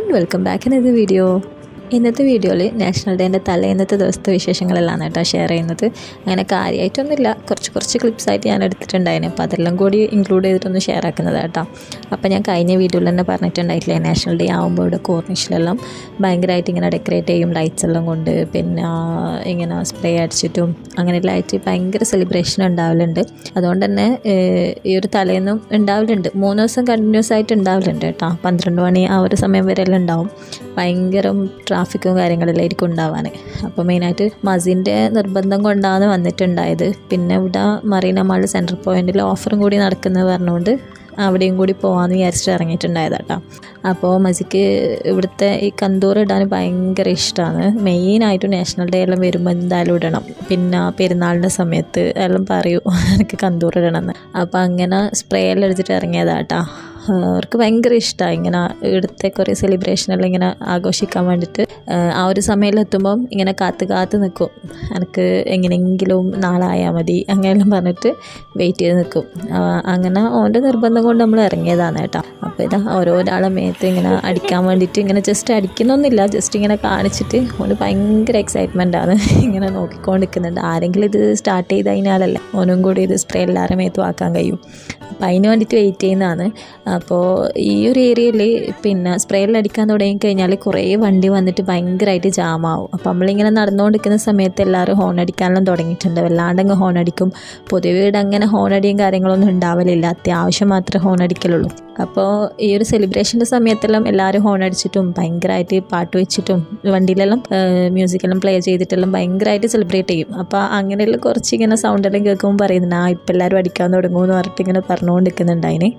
and welcome back in ഇത് video ഇന്നത്തെ വീഡിയോയിൽ നാഷണൽ ഡേൻ്റെ തലേന്നത്തെ ദിവസത്തെ വിശേഷങ്ങളെല്ലാം കേട്ടോ ഷെയർ ചെയ്യുന്നത് അങ്ങനെ കാര്യമായിട്ടൊന്നുമില്ല കുറച്ച് കുറച്ച് ക്ലിപ്സ് ആയിട്ട് ഞാൻ എടുത്തിട്ടുണ്ടായിരുന്നു അപ്പോൾ അതെല്ലാം കൂടി ഇൻക്ലൂഡ് ചെയ്തിട്ടൊന്ന് ഷെയർ ആക്കുന്നത് കേട്ടോ അപ്പോൾ ഞാൻ കഴിഞ്ഞ വീഡിയോയിൽ തന്നെ പറഞ്ഞിട്ടുണ്ടായിട്ടില്ലേ നാഷണൽ ഡേ ആകുമ്പോൾ ഇവിടെ കോർണിഷിലെല്ലാം ഭയങ്കരമായിട്ട് ഇങ്ങനെ ഡെക്കറേറ്റ് ചെയ്യും ലൈറ്റ്സ് എല്ലാം കൊണ്ട് പിന്നെ ഇങ്ങനെ സ്പ്രേ അടിച്ചിട്ടും അങ്ങനെയെല്ലാം ആയിട്ട് ഭയങ്കര സെലിബ്രേഷൻ ഉണ്ടാവലുണ്ട് അതുകൊണ്ട് തന്നെ ഏഹ്, ഈ ഒരു തലേന്നും ഉണ്ടാവലുണ്ട് മൂന്ന് ദിവസം കണ്ടിന്യൂസ് ആയിട്ട് ഉണ്ടാവലുണ്ട് കേട്ടോ പന്ത്രണ്ട് മണി ആ ഒരു സമയം വരെ എല്ലാം ഉണ്ടാവും ഭയങ്കര ട്രാഫിക്കും കാര്യങ്ങളെല്ലാം ആയിരിക്കും ഉണ്ടാവാൻ അപ്പോൾ മെയിനായിട്ട് മസിൻ്റെ നിർബന്ധം കൊണ്ടാണ് വന്നിട്ടുണ്ടായത് പിന്നെ ഇവിടെ മറീന മാൾ സെൻട്രൽ പോയിന്റിൽ ഓഫറും കൂടി നടക്കുന്നത് പറഞ്ഞുകൊണ്ട് അവിടെയും കൂടി പോകാമെന്ന് വിചാരിച്ചിട്ട് ഇറങ്ങിയിട്ടുണ്ടായതാട്ടോ അപ്പോൾ മസിക്ക് ഇവിടുത്തെ ഈ കന്തൂർ ഇടാൻ ഭയങ്കര ഇഷ്ടമാണ് മെയിനായിട്ട് നാഷണൽ ഡേ എല്ലാം വരുമ്പോൾ എന്തായാലും ഇടണം പിന്നെ പെരുന്നാളിൻ്റെ സമയത്ത് എല്ലാം പറയൂ എനിക്ക് കന്തൂർ ഇടണം എന്ന് അപ്പോൾ അങ്ങനെ സ്പ്രേ എല്ലാം എടുത്തിട്ട് ഇറങ്ങിയതാട്ടാ അവർക്ക് ഭയങ്കര ഇഷ്ടമാണ് ഇങ്ങനെ ഇവിടുത്തെ കുറേ സെലിബ്രേഷനെല്ലാം ഇങ്ങനെ ആഘോഷിക്കാൻ വേണ്ടിയിട്ട് ആ ഒരു സമയത്തെത്തുമ്പം ഇങ്ങനെ കാത്ത് കാത്ത് നിൽക്കും എനിക്ക് എങ്ങനെയെങ്കിലും നാളായാൽ മതി അങ്ങനെയെല്ലാം പറഞ്ഞിട്ട് വെയിറ്റ് ചെയ്ത് നിൽക്കും ആ, അങ്ങനെ ഓൻ്റെ നിർബന്ധം കൊണ്ട് നമ്മൾ ഇറങ്ങിയതാണ് കേട്ടോ അപ്പോൾ ഇതാ ഓരോരാളെ മേത്ത് ഇങ്ങനെ അടിക്കാൻ വേണ്ടിയിട്ട് ഇങ്ങനെ ജസ്റ്റ് അടിക്കുന്നൊന്നുമില്ല ജസ്റ്റ് ഇങ്ങനെ കാണിച്ചിട്ട് ഓന് ഭയങ്കര എക്സൈറ്റ്മെൻ്റ് ആണ് ഇങ്ങനെ നോക്കിക്കൊണ്ടിരിക്കുന്നുണ്ട് ആരെങ്കിലും ഇത് സ്റ്റാർട്ട് ചെയ്ത് കഴിഞ്ഞാലല്ലേ ഓനും കൂടി ഇത് സ്പ്രേ എല്ലാവരും മേത്തും ആക്കാൻ കഴിയും അപ്പം അതിന് വേണ്ടിയിട്ട് വെയിറ്റ് ചെയ്യുന്നതാണ് അപ്പോൾ ഈ ഒരു ഏരിയയിൽ പിന്നെ സ്പ്രേയിൽ അടിക്കാൻ തുടങ്ങി കഴിഞ്ഞാൽ കുറേ വണ്ടി വന്നിട്ട് ഭയങ്കരമായിട്ട് ജാമാവും അപ്പോൾ നമ്മളിങ്ങനെ നടന്നുകൊണ്ടിരിക്കുന്ന സമയത്ത് എല്ലാവരും ഹോൺ അടിക്കാനെല്ലാം തുടങ്ങിയിട്ടുണ്ട് വല്ലാണ്ടങ്ങ് ഹോൺ അടിക്കും പൊതുവെ ഇവിടെ അങ്ങനെ ഹോൺ അടിയും കാര്യങ്ങളൊന്നും ഉണ്ടാവലില്ല അത്യാവശ്യം മാത്രമേ ഹോൺ അടിക്കലുള്ളൂ അപ്പോൾ ഈ ഒരു സെലിബ്രേഷൻ്റെ സമയത്തെല്ലാം എല്ലാവരും ഹോൺ അടിച്ചിട്ടും ഭയങ്കരമായിട്ട് പാട്ട് വെച്ചിട്ടും വണ്ടിയിലെല്ലാം മ്യൂസിക്കെല്ലാം പ്ലേ ചെയ്തിട്ടെല്ലാം ഭയങ്കരമായിട്ട് സെലിബ്രേറ്റ് ചെയ്യും അപ്പോൾ അങ്ങനെയുള്ള കുറച്ച് ഇങ്ങനെ സൗണ്ടെല്ലാം കേൾക്കുമ്പോൾ പറയുന്നുണ്ട് ആ ഇപ്പം എല്ലാവരും അടിക്കാൻ തുടങ്ങുമെന്ന് പറഞ്ഞിട്ട് ഇങ്ങനെ പറഞ്ഞുകൊണ്ടിരിക്കുന്നുണ്ട് അതിന്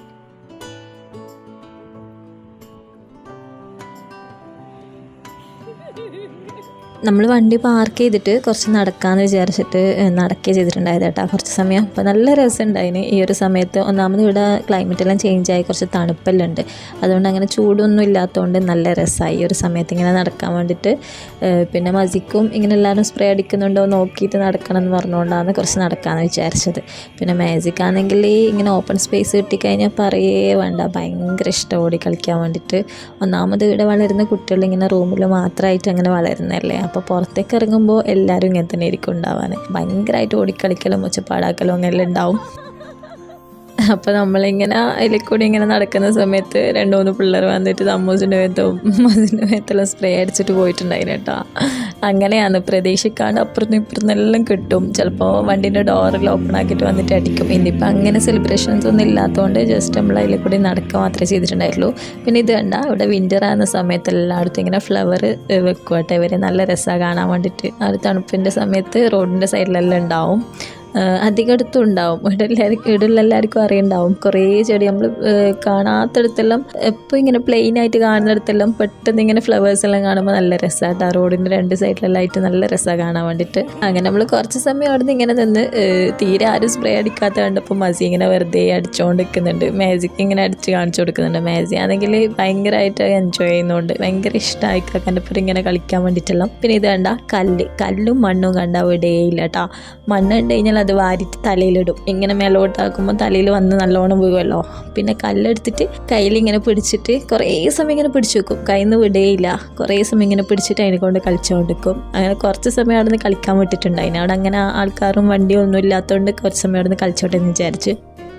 നമ്മൾ വണ്ടി പാർക്ക് ചെയ്തിട്ട് കുറച്ച് നടക്കാമെന്ന് വിചാരിച്ചിട്ട് നടക്കുകയും ചെയ്തിട്ടുണ്ടായത് കേട്ടോ കുറച്ച് സമയം അപ്പോൾ നല്ല രസമുണ്ടായിന് ഈ ഒരു സമയത്ത് ഒന്നാമത് ഇവിടെ ക്ലൈമറ്റ് എല്ലാം ചേഞ്ച് ആയി കുറച്ച് തണുപ്പെല്ലാം ഉണ്ട് അതുകൊണ്ട് അങ്ങനെ ചൂടൊന്നും ഇല്ലാത്തതുകൊണ്ട് നല്ല രസമായി ഈ ഒരു സമയത്ത് ഇങ്ങനെ നടക്കാൻ വേണ്ടിയിട്ട് ഏഹ് പിന്നെ മസിക്കും ഇങ്ങനെ എല്ലാവരും സ്പ്രേ അടിക്കുന്നുണ്ടോ എന്ന് നോക്കിയിട്ട് നടക്കണം എന്ന് പറഞ്ഞുകൊണ്ടാണ് കുറച്ച് നടക്കാമെന്ന് വിചാരിച്ചത് പിന്നെ മാജിക് ആണെങ്കിൽ ഇങ്ങനെ ഓപ്പൺ സ്പേസ് കിട്ടിക്കഴിഞ്ഞാൽ പറയേ വേണ്ട ഭയങ്കര ഇഷ്ടം ഓടി കളിക്കാൻ വേണ്ടിയിട്ട് ഒന്നാമത് ഇവിടെ വളരുന്ന കുട്ടികൾ ഇങ്ങനെ റൂമിൽ മാത്രമായിട്ട് അങ്ങനെ വളരുന്നതല്ലേ അപ്പോൾ പുറത്തേക്ക് ഇറങ്ങുമ്പോൾ എല്ലാവരും ഇങ്ങനെ തന്നെ ആയിരിക്കും ഉണ്ടാവാൻ ഭയങ്കരമായിട്ട് ഓടിക്കളിക്കലും ഒച്ചപ്പാടാക്കലും അങ്ങനെല്ലാം ഉണ്ടാവും അപ്പോൾ നമ്മളിങ്ങനെ അതിൽ കൂടി ഇങ്ങനെ നടക്കുന്ന സമയത്ത് രണ്ട് മൂന്ന് പിള്ളേർ വന്നിട്ട് തമ്മൂസിൻ്റെ മേത്തും മസിൻ്റെ മേത്തെല്ലാം സ്പ്രേ അടിച്ചിട്ട് പോയിട്ടുണ്ടായിരുന്നു കേട്ടോ അങ്ങനെയാണ് പ്രതീക്ഷിക്കാണ്ട് അപ്പുറത്തും ഇപ്പുറത്തും എല്ലാം കിട്ടും ചിലപ്പോൾ വണ്ടീൻ്റെ ഡോറെല്ലാം ഓപ്പൺ ആക്കിയിട്ട് വന്നിട്ട് അടിക്കും ഇനിയിപ്പോൾ അങ്ങനെ സെലിബ്രേഷൻസ് ഒന്നും ഇല്ലാത്തതുകൊണ്ട് ജസ്റ്റ് നമ്മൾ അതിൽ കൂടി നടക്കുക മാത്രമേ ചെയ്തിട്ടുണ്ടായിട്ടുള്ളൂ പിന്നെ ഇത് കണ്ട ഇവിടെ വിൻ്റർ ആകുന്ന സമയത്ത് എല്ലായിടത്തും ഇങ്ങനെ ഫ്ലവർ വെക്കും കേട്ടോ ഇവർ നല്ല രസമാണ് കാണാൻ വേണ്ടിയിട്ട് ആ ഒരു തണുപ്പിൻ്റെ സമയത്ത് റോഡിൻ്റെ സൈഡിലെല്ലാം ഉണ്ടാവും ആഹ് അധികം അടുത്തും ഉണ്ടാവും ഇവിടെ എല്ലാവർക്കും ഇവിടെ എല്ലാവർക്കും അറിയുണ്ടാവും കുറേ ചെടി നമ്മൾ കാണാത്തടത്തെല്ലാം എപ്പോൾ ഇങ്ങനെ പ്ലെയിൻ ആയിട്ട് കാണുന്നിടത്തെല്ലാം പെട്ടെന്ന് ഇങ്ങനെ ഫ്ലവേഴ്സ് എല്ലാം കാണുമ്പോൾ നല്ല രസമായിട്ട് ആ റോഡിൻ്റെ രണ്ട് സൈഡിലെല്ലാം ആയിട്ട് നല്ല രസമാണ് കാണാൻ വേണ്ടിയിട്ട് അങ്ങനെ നമ്മൾ കുറച്ച് സമയം അവിടെ നിന്ന് ഇങ്ങനെ നിന്ന് ആഹ് തീരെ ആരും സ്പ്രേ അടിക്കാത്ത കണ്ടപ്പോൾ മസി ഇങ്ങനെ വെറുതെ അടിച്ചുകൊണ്ട് നിൽക്കുന്നുണ്ട് മാജിക് ഇങ്ങനെ അടിച്ച് കാണിച്ചു കൊടുക്കുന്നുണ്ട് മാജി ആണെങ്കിൽ ഭയങ്കരമായിട്ട് എൻജോയ് ചെയ്യുന്നുണ്ട് ഭയങ്കര ഇഷ്ടമായി കാക്കൻ്റെ ഒപ്പം ഇങ്ങനെ കളിക്കാൻ വേണ്ടിയിട്ടെല്ലാം പിന്നെ ഇത് കണ്ട കല്ല് കല്ലും മണ്ണും കണ്ട ഇവിടെയില്ല കേട്ടോ മണ്ണ് ഉണ്ട് കഴിഞ്ഞാൽ അത് വാരിട്ട് തലയിലിടും ഇങ്ങനെ മേലോട്ടാക്കുമ്പോൾ തലയിൽ വന്ന് നല്ലോണം വീഴുമല്ലോ പിന്നെ കല്ലെടുത്തിട്ട് കയ്യിൽ ഇങ്ങനെ പിടിച്ചിട്ട് കുറേ സമയം ഇങ്ങനെ പിടിച്ചു വെക്കും കയ്യിൽ നിന്ന് വിടുകയില്ല കുറേ സമയം ഇങ്ങനെ പിടിച്ചിട്ട് അതിനെ കൊണ്ട് കളിച്ചുകൊണ്ടിരിക്കും അങ്ങനെ കുറച്ച് സമയം അവിടെ നിന്ന് കളിക്കാൻ വിട്ടിട്ടുണ്ട് അതിന് അവിടെ അങ്ങനെ ആൾക്കാരും വണ്ടിയും ഒന്നും ഇല്ലാത്തതുകൊണ്ട് കുറച്ച് സമയം അവിടെ നിന്ന് കളിച്ചോട്ടെ എന്ന് വിചാരിച്ച്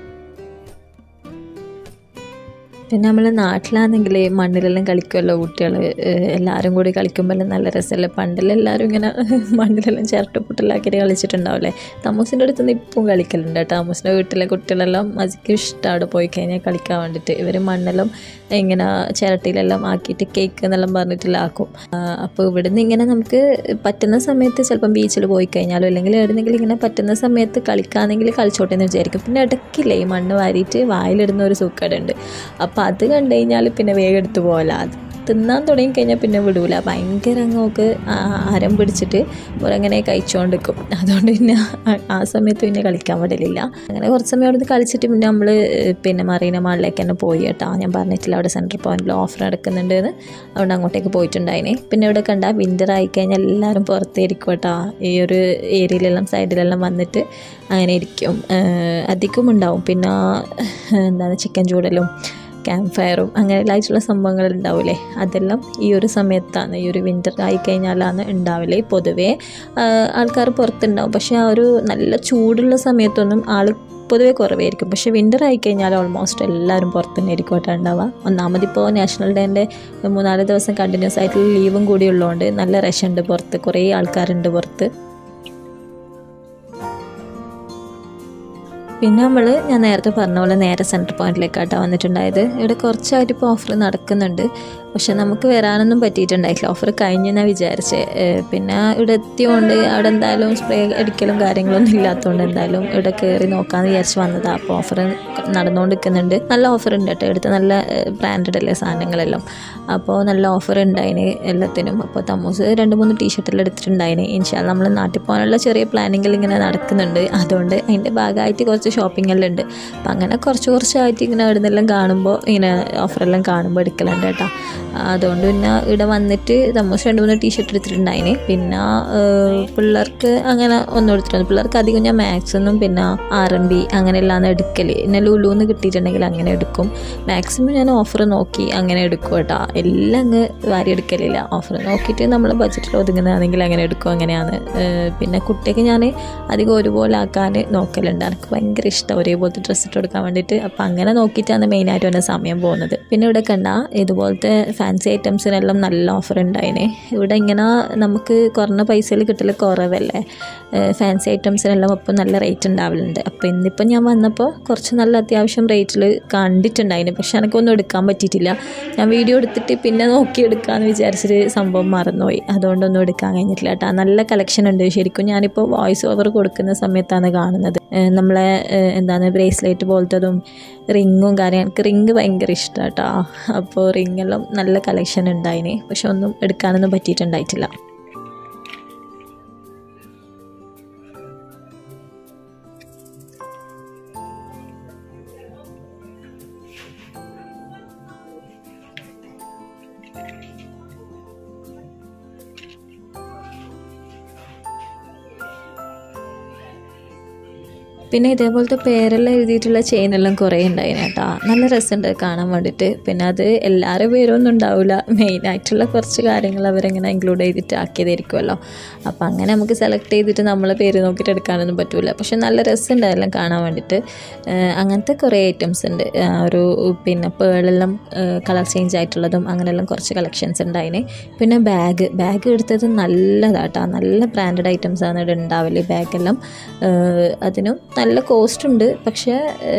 പിന്നെ നമ്മൾ നാട്ടിലാണെങ്കിൽ മണ്ണിലെല്ലാം കളിക്കുമല്ലോ കുട്ടികൾ എല്ലാവരും കൂടി കളിക്കുമ്പോൾ നല്ല രസമല്ലേ പണ്ടെല്ലാം എല്ലാവരും ഇങ്ങനെ മണ്ണിലെല്ലാം ചിരട്ടപ്പൊട്ടലാക്കിയിട്ട് കളിച്ചിട്ടുണ്ടാവില്ലേ തമ്മൂസിൻ്റെ അടുത്ത് നിന്ന് ഇപ്പം കളിക്കലുണ്ട് കേട്ടോ തമ്മൂസിൻ്റെ വീട്ടിലെ കുട്ടികളെല്ലാം മജിക്ക് ഇഷ്ടമാണ് പോയി കഴിഞ്ഞാൽ കളിക്കാൻ വേണ്ടിയിട്ട് ഇവർ മണ്ണെല്ലാം ഇങ്ങനെ ചിരട്ടിയിലെല്ലാം ആക്കിയിട്ട് കേക്ക് എന്നെല്ലാം പറഞ്ഞിട്ടെല്ലാം ആക്കും അപ്പോൾ ഇവിടുന്ന് ഇങ്ങനെ നമുക്ക് പറ്റുന്ന സമയത്ത് ചിലപ്പം ബീച്ചിൽ പോയി കഴിഞ്ഞാലോ അല്ലെങ്കിൽ എവിടെയെങ്കിലും ഇങ്ങനെ പറ്റുന്ന സമയത്ത് കളിക്കാന്നെങ്കിൽ കളിച്ചോട്ടെ എന്ന് വിചാരിക്കും പിന്നെ ഇടയ്ക്കില്ലേ ഈ മണ്ണ് വാരിയിട്ട് വായിലിടുന്ന ഒരു സൂക്കേടുണ്ട് അപ്പോൾ അത് കണ്ടു കഴിഞ്ഞാൽ പിന്നെ വേഗം എടുത്ത് പോകല അത് തിന്നാൻ തുടങ്ങി കഴിഞ്ഞാൽ പിന്നെ വിടൂല ഭയങ്കര അങ്ങോക്ക് ആരം പിടിച്ചിട്ട് ഓരങ്ങനെ കഴിച്ചുകൊണ്ടിരിക്കും അതുകൊണ്ട് പിന്നെ ആ- ആ സമയത്ത് പിന്നെ കളിക്കാൻ വിടലില്ല അങ്ങനെ കുറച്ച് സമയം അവിടുന്ന് കളിച്ചിട്ട് പിന്നെ നമ്മൾ പിന്നെ മറീന മാളിലേക്ക് തന്നെ പോയി കേട്ടോ ഞാൻ പറഞ്ഞിട്ടില്ല അവിടെ സെൻട്രൽ പോയിന്റിൽ ഓഫർ നടക്കുന്നുണ്ട് എന്ന് അതുകൊണ്ട് അങ്ങോട്ടേക്ക് പോയിട്ടുണ്ടായിനെ പിന്നെ ഇവിടെ കണ്ട വിൻ്റർ ആയിക്കഴിഞ്ഞാൽ എല്ലാവരും പുറത്തേരിക്കും കേട്ടോ ഈ ഒരു ഏരിയയിലെല്ലാം സൈഡിലെല്ലാം വന്നിട്ട് അങ്ങനെ ഇരിക്കും ഏഹ് അധികം ഉണ്ടാവും പിന്നെ എന്താണ് ചിക്കൻ ചൂടലും ക്യാമ്പ് ഫയറും അങ്ങനെയുള്ള സംഭവങ്ങൾ ഉണ്ടാവില്ലേ അതെല്ലാം ഈ ഒരു സമയത്താണ് ഈ ഒരു വിൻ്റർ ആയിക്കഴിഞ്ഞാലാണ് ഉണ്ടാവില്ലേ പൊതുവേ ആൾക്കാർ പുറത്തുണ്ടാവും പക്ഷേ ആ ഒരു നല്ല ചൂടുള്ള സമയത്തൊന്നും ആൾ പൊതുവേ കുറവായിരിക്കും പക്ഷേ വിൻ്റർ ആയിക്കഴിഞ്ഞാൽ ഓൾമോസ്റ്റ് എല്ലാവരും പുറത്ത് തന്നെ ആയിരിക്കും കേട്ടോ ഉണ്ടാവുക ഒന്നാമതിപ്പോൾ നാഷണൽ ഡേൻ്റെ മൂന്നാല് ദിവസം കണ്ടിന്യൂസ് ആയിട്ടുള്ള ലീവും കൂടി ഉള്ളതുകൊണ്ട് നല്ല റഷ് ഉണ്ട് പുറത്ത് കുറേ ആൾക്കാരുണ്ട് പുറത്ത് പിന്നെ നമ്മൾ ഞാൻ നേരത്തെ പറഞ്ഞ പോലെ നേരെ സെൻറ്റർ പോയിന്റിലേക്കാട്ടോ വന്നിട്ടുണ്ടായത് ഇവിടെ കുറച്ചായിട്ട് ഇപ്പോൾ ഓഫർ നടക്കുന്നുണ്ട് പക്ഷെ നമുക്ക് വരാനൊന്നും പറ്റിയിട്ടുണ്ടായിട്ടില്ല ഓഫർ കഴിഞ്ഞെന്നാണ് വിചാരിച്ചത് പിന്നെ ഇവിടെ എത്തിയോണ്ട് അവിടെ എന്തായാലും സ്പ്രേ അടിക്കലും കാര്യങ്ങളൊന്നും ഇല്ലാത്തതുകൊണ്ട് എന്തായാലും ഇവിടെ കയറി നോക്കാമെന്ന് വിചാരിച്ച് വന്നതാണ് അപ്പോൾ ഓഫർ നടന്നുകൊണ്ട് നിൽക്കുന്നുണ്ട് നല്ല ഓഫർ ഉണ്ട് കേട്ടോ ഇവിടുത്തെ നല്ല ബ്രാൻഡഡ് അല്ലേ സാധനങ്ങളെല്ലാം അപ്പോൾ നല്ല ഓഫർ ഉണ്ടായിന് എല്ലാത്തിനും അപ്പോൾ തമ്മൂസ് രണ്ട് മൂന്ന് ടീഷർട്ടെല്ലാം എടുത്തിട്ടുണ്ടായിന് ഇൻഷാല് നമ്മൾ നാട്ടിൽ പോകാനുള്ള ചെറിയ പ്ലാനിങ്ങിൽ ഇങ്ങനെ നടക്കുന്നുണ്ട് അതുകൊണ്ട് അതിൻ്റെ ഭാഗമായിട്ട് കുറച്ച് ഷോപ്പിംഗ് എല്ലാം ഉണ്ട് അപ്പം അങ്ങനെ കുറച്ച് കുറച്ചായിട്ട് ഇങ്ങനെ അവിടെ നിന്നെല്ലാം കാണുമ്പോൾ ഇങ്ങനെ ഓഫറെല്ലാം കാണുമ്പോൾ എടുക്കലുണ്ട് കേട്ടോ അതുകൊണ്ട് പിന്നെ ഇവിടെ വന്നിട്ട് തമ്മൂസ് രണ്ട് മൂന്ന് ടീഷർട്ട് എടുത്തിട്ടുണ്ടായിന് പിന്നെ പിള്ളേർക്ക് അങ്ങനെ ഒന്നും എടുത്തിട്ടുണ്ട് പിള്ളേർക്ക് അധികം ഞാൻ മാക്സൊന്നും പിന്നെ ആർ എം ബി അങ്ങനെയെല്ലാം എടുക്കൽ പിന്നെ ലുലുന്ന് കിട്ടിയിട്ടുണ്ടെങ്കിൽ അങ്ങനെ എടുക്കും മാക്സിമം ഞാൻ ഓഫർ നോക്കി അങ്ങനെ എടുക്കും കേട്ടോ എല്ലാം അങ്ങ് വാരി എടുക്കലില്ല ഓഫർ നോക്കിയിട്ട് നമ്മൾ ബഡ്ജറ്റിൽ ഒതുങ്ങുന്നതാണെങ്കിൽ അങ്ങനെ എടുക്കും അങ്ങനെയാണ് പിന്നെ കുട്ടിയൊക്കെ ഞാൻ അധികം ഒരുപോലെ ആക്കാൻ നോക്കലുണ്ട് എനിക്ക് ഭയങ്കര ഇഷ്ടം ഒരേപോലത്തെ ഡ്രസ്സ് ഇട്ട് കൊടുക്കാൻ വേണ്ടിയിട്ട് അപ്പം അങ്ങനെ നോക്കിയിട്ടാണ് മെയിനായിട്ട് എൻ്റെ സമയം പോകുന്നത് പിന്നെ ഇവിടെ കണ്ട ഇതുപോലത്തെ ഫാൻസി ഐറ്റംസിനെല്ലാം നല്ല ഓഫർ ഉണ്ടായിന് ഇവിടെ ഇങ്ങനെ നമുക്ക് കുറഞ്ഞ പൈസയിൽ കിട്ടൽ കുറവല്ലേ ഫാൻസി ഐറ്റംസിനെല്ലാം അപ്പം നല്ല റേറ്റ് ഉണ്ടാവലുണ്ട് അപ്പോൾ ഇന്നിപ്പം ഞാൻ വന്നപ്പോൾ കുറച്ച് നല്ല അത്യാവശ്യം റേറ്റിൽ കണ്ടിട്ടുണ്ടായിന് പക്ഷെ എനിക്കൊന്നും എടുക്കാൻ പറ്റിയിട്ടില്ല ഞാൻ വീഡിയോ എടുത്തിട്ട് പിന്നെ നോക്കി എടുക്കാമെന്ന് വിചാരിച്ചൊരു സംഭവം മറന്നുപോയി അതുകൊണ്ടൊന്നും എടുക്കാൻ കഴിഞ്ഞിട്ടില്ല കേട്ടോ നല്ല കളക്ഷൻ ഉണ്ട് ശരിക്കും ഞാനിപ്പോൾ വോയിസ് ഓവർ കൊടുക്കുന്ന സമയത്താണ് കാണുന്നത് നമ്മളെ എന്താണ് ബ്രേസ്ലെറ്റ് പോലത്തതും റിങ്ങും കാര്യം എനിക്ക് റിങ് ഭയങ്കര ഇഷ്ടമാണ് കേട്ടോ അപ്പോൾ റിങ്ങെല്ലാം നല്ല കളക്ഷൻ ഉണ്ടായിന് പക്ഷെ ഒന്നും എടുക്കാനൊന്നും പറ്റിയിട്ടുണ്ടായിട്ടില്ല പിന്നെ ഇതേപോലത്തെ പേരെല്ലാം എഴുതിയിട്ടുള്ള ചെയിനെല്ലാം കുറേ ഉണ്ടായിന് കേട്ടോ നല്ല രസമുണ്ട് കാണാൻ വേണ്ടിയിട്ട് പിന്നെ അത് എല്ലാവരും പേരൊന്നും ഉണ്ടാവില്ല മെയിനായിട്ടുള്ള കുറച്ച് കാര്യങ്ങൾ അവരെങ്ങനെ ഇൻക്ലൂഡ് ചെയ്തിട്ട് ആക്കിയതായിരിക്കുമല്ലോ അപ്പോൾ അങ്ങനെ നമുക്ക് സെലക്ട് ചെയ്തിട്ട് നമ്മളെ പേര് നോക്കിയിട്ട് എടുക്കാനൊന്നും പറ്റില്ല പക്ഷെ നല്ല രസമുണ്ട് അതെല്ലാം കാണാൻ വേണ്ടിയിട്ട് അങ്ങനത്തെ കുറേ ഐറ്റംസ് ഉണ്ട് ഒരു പിന്നെ പേളെല്ലാം കളർ ചേഞ്ച് ആയിട്ടുള്ളതും അങ്ങനെയെല്ലാം കുറച്ച് കളക്ഷൻസ് ഉണ്ടായിന് പിന്നെ ബാഗ് ബാഗ് എടുത്തത് നല്ലതാട്ടോ നല്ല ബ്രാൻഡഡ് ഐറ്റംസ് ആണ് ഇവിടെ ഉണ്ടാവല് ബാഗെല്ലാം അതിനും നല്ല കോസ്റ്റ് ഉണ്ട് പക്ഷേ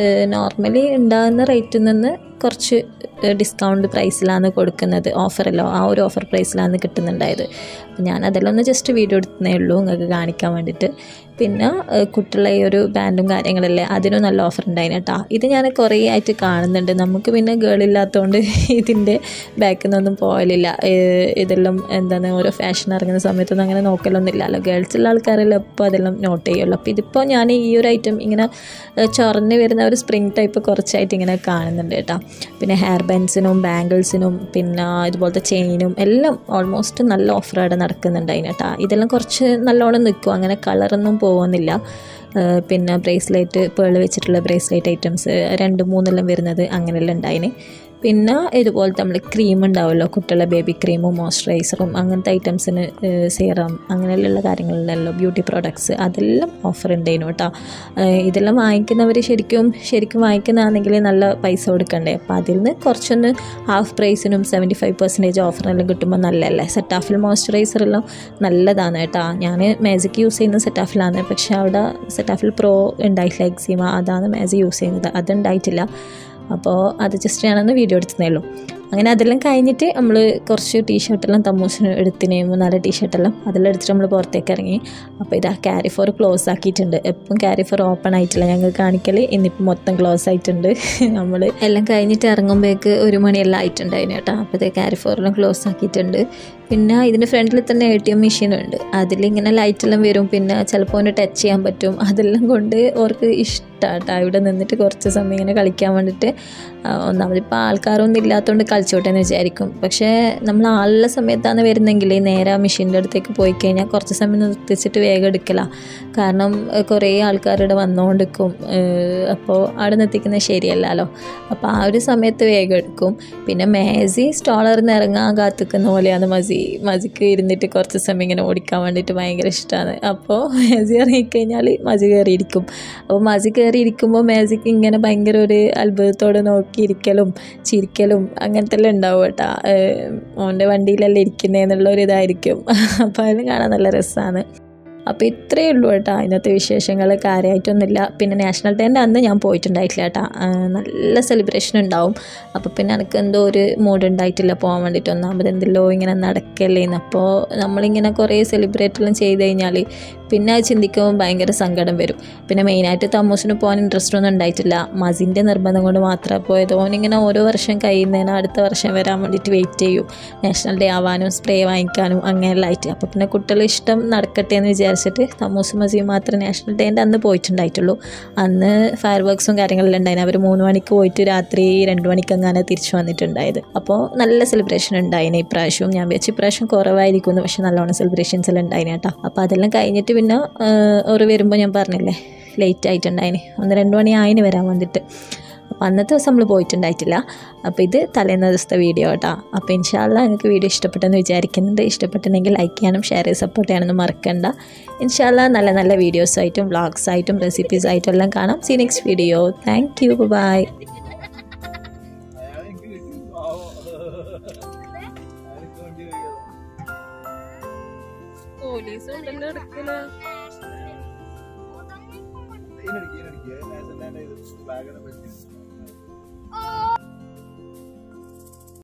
നോർമലി ഉണ്ടാകുന്ന റേറ്റിൽ നിന്ന് കുറച്ച് ഡിസ്കൗണ്ട് പ്രൈസിലാണ് കൊടുക്കുന്നത് ഓഫറല്ലോ ആ ഒരു ഓഫർ പ്രൈസിലാണ് കിട്ടുന്നുണ്ടായത് അപ്പം ഞാൻ അതെല്ലാം ഒന്ന് ജസ്റ്റ് വീഡിയോ എടുത്തേ ഉള്ളൂ നിങ്ങൾക്ക് കാണിക്കാൻ വേണ്ടിയിട്ട് പിന്നെ കുട്ടികളെ ഈ ഒരു ബാൻഡും കാര്യങ്ങളല്ലേ അതിനും നല്ല ഓഫർ ഉണ്ടായിന് കേട്ടോ ഇത് ഞാൻ കുറേ ആയിട്ട് കാണുന്നുണ്ട് നമുക്ക് പിന്നെ ഗേൾ ഇല്ലാത്തതുകൊണ്ട് ഇതിൻ്റെ ബാക്കിൽ നിന്നൊന്നും പോകലില്ല ഇതെല്ലാം എന്താണ് ഓരോ ഫാഷൻ ഇറങ്ങുന്ന സമയത്തൊന്നും അങ്ങനെ നോക്കലൊന്നും ഇല്ലല്ലോ ഗേൾസുള്ള ആൾക്കാരെല്ലാം ഇപ്പോൾ അതെല്ലാം നോട്ട് ചെയ്യുള്ളൂ അപ്പോൾ ഇതിപ്പോൾ ഞാൻ ഈ ഒരു ഐറ്റം ഇങ്ങനെ ചൊറഞ്ഞ് വരുന്ന ഒരു സ്പ്രിങ് ടൈപ്പ് കുറച്ചായിട്ട് ഇങ്ങനെ കാണുന്നുണ്ട് കേട്ടോ പിന്നെ ഹെയർ ബാൻഡ്സിനും ബാംഗിൾസിനും പിന്നെ ഇതുപോലത്തെ ചെയിനും എല്ലാം ഓൾമോസ്റ്റ് നല്ല ഓഫർ അവിടെ നടക്കുന്നുണ്ട് അതിനട്ടാ ഇതെല്ലാം കുറച്ച് നല്ലോണം നിൽക്കും അങ്ങനെ കളറൊന്നും പോകുന്നില്ല പിന്നെ ബ്രേസ്ലെറ്റ് പേള് വെച്ചിട്ടുള്ള ബ്രേസ്ലെറ്റ് ഐറ്റംസ് രണ്ട് മൂന്നെല്ലാം വരുന്നത് അങ്ങനെയെല്ലാം ഉണ്ടായിന് പിന്നെ ഇതുപോലത്തെ നമ്മൾ ക്രീം ഉണ്ടാവുമല്ലോ കുട്ടികളുടെ ബേബി ക്രീമും മോയ്സ്ചറൈസറും അങ്ങനത്തെ ഐറ്റംസിന് സീറം അങ്ങനെയുള്ള കാര്യങ്ങളിലല്ലോ ബ്യൂട്ടി പ്രോഡക്ട്സ് അതെല്ലാം ഓഫർ ഉണ്ടായിരുന്നു കേട്ടോ ഇതെല്ലാം വാങ്ങിക്കുന്നവർ ശരിക്കും ശരിക്കും വാങ്ങിക്കുന്നതാണെങ്കിൽ നല്ല പൈസ കൊടുക്കണ്ടേ അപ്പോൾ അതിൽ നിന്ന് കുറച്ചൊന്ന് ഹാഫ് പ്രൈസിനും സെവൻറ്റി ഫൈവ് പെർസെൻറ്റേജ് ഓഫറെല്ലാം കിട്ടുമ്പോൾ നല്ലതല്ലേ സെറ്റാഫിൽ മോയ്സ്ചറൈസറെല്ലാം നല്ലതാണ് കേട്ടോ ഞാൻ മാജിക് യൂസ് ചെയ്യുന്ന സെറ്റാഫിലാണ് പക്ഷേ അവിടെ സെറ്റാഫിൽ പ്രോ ഉണ്ടായിട്ടില്ല എക്സീമ അതാണ് മാജിക് യൂസ് ചെയ്യുന്നത് അതുണ്ടായിട്ടില്ല അപ്പോൾ അത് ജസ്റ്റ് ഞാനൊന്ന് വീഡിയോ എടുത്തതേ ഉള്ളൂ അങ്ങനെ അതെല്ലാം കഴിഞ്ഞിട്ട് നമ്മൾ കുറച്ച് ടീഷർട്ടെല്ലാം തമ്മൂസിന് എടുത്തിന് മൂന്നാല് ടീഷർട്ടെല്ലാം അതെല്ലാം എടുത്തിട്ട് നമ്മൾ പുറത്തേക്ക് ഇറങ്ങി അപ്പോൾ ഇതാ ക്യാരി ഫോർ ക്ലോസ് ആക്കിയിട്ടുണ്ട് എപ്പം ക്യാരി ഫോർ ഓപ്പൺ ആയിട്ടില്ല ഞങ്ങൾ കാണിക്കൽ ഇന്നിപ്പോൾ മൊത്തം ക്ലോസ് ആയിട്ടുണ്ട് നമ്മൾ എല്ലാം കഴിഞ്ഞിട്ട് ഇറങ്ങുമ്പോഴേക്ക് ഒരു മണിയെല്ലാം ആയിട്ടുണ്ടായിരുന്നു കേട്ടോ അപ്പോൾ ഇത് ക്യാരി ഫോറെല്ലാം ക്ലോസ് ആക്കിയിട്ടുണ്ട് പിന്നെ ഇതിൻ്റെ ഫ്രണ്ടിൽ തന്നെ എ ടി എം മെഷീൻ ഉണ്ട് അതിലിങ്ങനെ ലൈറ്റെല്ലാം വരും പിന്നെ ചിലപ്പോൾ ഒന്ന് ടച്ച് ചെയ്യാൻ പറ്റും അതെല്ലാം കൊണ്ട് അവർക്ക് ഇഷ്ടമാട്ടോ ഇവിടെ നിന്നിട്ട് കുറച്ച് സമയം ഇങ്ങനെ കളിക്കാൻ വേണ്ടിയിട്ട് ആ, ഒന്നാമതിപ്പോൾ ആൾക്കാരൊന്നും ഇല്ലാത്തതുകൊണ്ട് കളിച്ചോട്ടെ എന്ന് വിചാരിക്കും പക്ഷേ നമ്മൾ ആളുള്ള സമയത്താണ് വരുന്നെങ്കിൽ നേരെ ആ മെഷീൻ്റെ അടുത്തേക്ക് പോയി കഴിഞ്ഞാൽ കുറച്ച് സമയം നിർത്തിച്ചിട്ട് വേഗം എടുക്കലാണ് കാരണം ഏഹ്, കുറേ ആൾക്കാരുടെ വന്നുകൊണ്ടിരിക്കും അപ്പോൾ അവിടെ നിർത്തിക്കുന്നത് ശരിയല്ലല്ലോ അപ്പോൾ ആ ഒരു സമയത്ത് വേഗം എടുക്കും പിന്നെ മേസി സ്റ്റോളറിൽ നിന്ന് ഇറങ്ങാൻ കാത്തിക്കുന്ന പോലെയാണ് മസി മസിക്ക് ഇരുന്നിട്ട് കുറച്ച് സമയം ഇങ്ങനെ ഓടിക്കാൻ വേണ്ടിയിട്ട് ഭയങ്കര ഇഷ്ടമാണ് അപ്പോൾ മേസി ഇറങ്ങിക്കഴിഞ്ഞാൽ മസി കയറിയിരിക്കും അപ്പോൾ മസി കയറിയിരിക്കുമ്പോൾ മേസിക്ക് ഇങ്ങനെ ഭയങ്കര ഒരു അത്ഭുതത്തോടെ നോക്കിയിരിക്കലും ചിരിക്കലും അങ്ങനത്തെ എല്ലാം ഉണ്ടാവും കേട്ടോ ഓൻ്റെ വണ്ടിയിലല്ലേ ഇരിക്കുന്നതെന്നുള്ള ഒരു ഇതായിരിക്കും അപ്പോൾ അതിന് കാണാൻ നല്ല രസമാണ് അപ്പോൾ ഇത്രയേ ഉള്ളൂ കേട്ടോ ഇന്നത്തെ വിശേഷങ്ങൾ കാര്യമായിട്ടൊന്നുമില്ല പിന്നെ നാഷണൽ ഡേൻ്റെ അന്ന് ഞാൻ പോയിട്ടുണ്ടായിട്ടില്ല കേട്ടോ ആ, നല്ല സെലിബ്രേഷൻ ഉണ്ടാവും അപ്പോൾ പിന്നെ എനിക്ക് എന്തോ ഒരു മൂഡ് ഉണ്ടായിട്ടില്ല പോകാൻ വേണ്ടിയിട്ട് ഒന്നാമത് എന്തെല്ലോ ഇങ്ങനെ നടക്കല്ലേന്ന് അപ്പോൾ നമ്മളിങ്ങനെ കുറേ സെലിബ്രേറ്റ് എല്ലാം ചെയ്ത് കഴിഞ്ഞാൽ പിന്നെ അത് ചിന്തിക്കുമ്പോൾ ഭയങ്കര സങ്കടം വരും പിന്നെ മെയിനായിട്ട് തമ്മൂസിന് പോകാൻ ഇൻട്രസ്റ്റ് ഒന്നും ഉണ്ടായിട്ടില്ല മസിൻ്റെ നിർബന്ധം കൊണ്ട് മാത്രമേ പോയത് ഓനിങ്ങനെ ഓരോ വർഷം കഴിയുന്നതിന് അടുത്ത വർഷം വരാൻ വേണ്ടിയിട്ട് വെയിറ്റ് ചെയ്യും നാഷണൽ ഡേ ആവാനും സ്പ്രേ വാങ്ങിക്കാനും അങ്ങനെയെല്ലാം ആയിട്ട് അപ്പോൾ പിന്നെ കുട്ടികളുടെ ഇഷ്ടം നടക്കട്ടെ എന്ന് വിചാരിച്ചിട്ട് തമ്മൂസ് മസിയും മാത്രമേ നാഷണൽ ഡേൻ്റെ അന്ന് പോയിട്ടുണ്ടായിട്ടുള്ളൂ അന്ന് ഫയർ വർക്ക്സും കാര്യങ്ങളെല്ലാം ഉണ്ടായിരുന്നു അവർ മൂന്ന് മണിക്ക് പോയിട്ട് രാത്രി രണ്ട് മണിക്ക് അങ്ങനെ തിരിച്ചു വന്നിട്ടുണ്ടായത് അപ്പോൾ നല്ല സെലിബ്രേഷൻ ഉണ്ടായിന് ഇപ്രാവശ്യവും ഞാൻ വെച്ച് ഇപ്രാവശ്യം കുറവായിരിക്കുന്നു പക്ഷെ നല്ലോണം സെലിബ്രേഷൻസ് എല്ലാം ഉണ്ടായിന് കേട്ടോ അപ്പോൾ അതെല്ലാം കഴിഞ്ഞിട്ട് പിന്നെ ഒരു വരുമ്പോൾ ഞാൻ പറഞ്ഞില്ലേ ലേറ്റ് ആയിട്ടുണ്ടായിന് ഒന്ന് രണ്ട് മണി ആയിന് വരാൻ വേണ്ടിയിട്ട് അപ്പോൾ അന്നത്തെ ദിവസം നമ്മൾ പോയിട്ടുണ്ടായിട്ടില്ല അപ്പോൾ ഇത് തലേന്ന ദിവസത്തെ വീഡിയോ കേട്ടോ അപ്പോൾ ഇൻഷാല്ല നിങ്ങൾക്ക് വീഡിയോ ഇഷ്ടപ്പെട്ടെന്ന് വിചാരിക്കുന്നുണ്ട് ഇഷ്ടപ്പെട്ടിട്ടുണ്ടെങ്കിൽ ലൈക്ക് ചെയ്യാനും ഷെയർ ചെയ്ത് സപ്പോർട്ട് ചെയ്യാനൊന്നും മറക്കണ്ട ഇൻഷാല്ല നല്ല നല്ല വീഡിയോസായിട്ടും വ്ളോഗ്സ് ആയിട്ടും റെസിപ്പീസ് ആയിട്ടും എല്ലാം കാണാം see next video thank you bye police ഉണ്ടല്ലോ എടുക്കല് ഇതിനടിക്ക് ഇതിനടിക്ക് ബാഗിനെ പറ്റി